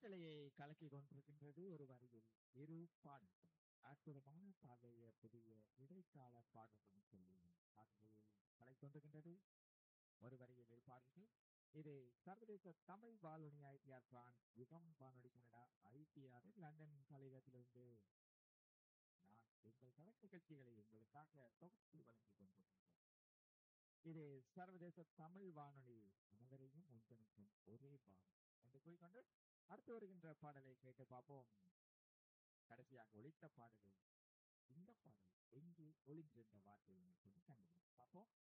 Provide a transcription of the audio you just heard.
காற்றலையை கலக்கி கொண்டிருக்கின்றது ஒரு வரியில் இரு பாடல்கள் அற்புதமான பாதைய புதிய இடைக்கால பாடல்கள் சொல்லி காற்றலையை கலை கொண்டிருக்கின்றது ஒரு வரியில் இரு பாடல்கள் இது சர்வதேச தமிழ் வானொலி ஐடிஆர் பிரான்ஸ் யுகம் வானொலி கனடா ஐடிஆர் லண்டன் கலையகத்திலிருந்து நான் எங்கள் கலை நிகழ்ச்சிகளை உங்களுக்காக தொகுத்து வழங்கிக் கொண்டிருக்கின்றோம் இது சர்வதேச தமிழ் வானொலி அனைவரையும் ஒன்றிணைக்கும் ஒரே பாடம் என்று கூறிக்கொண்டு அடுத்து வருகின்ற பாடலை கேட்டு பார்ப்போம் கடைசியாக ஒழித்த பாடலில் இந்த பாடல் எங்கே ஒளிந்திருந்த வார்த்தை என்று சொல்லி கண்டுபிடிப்போம் பார்ப்போம்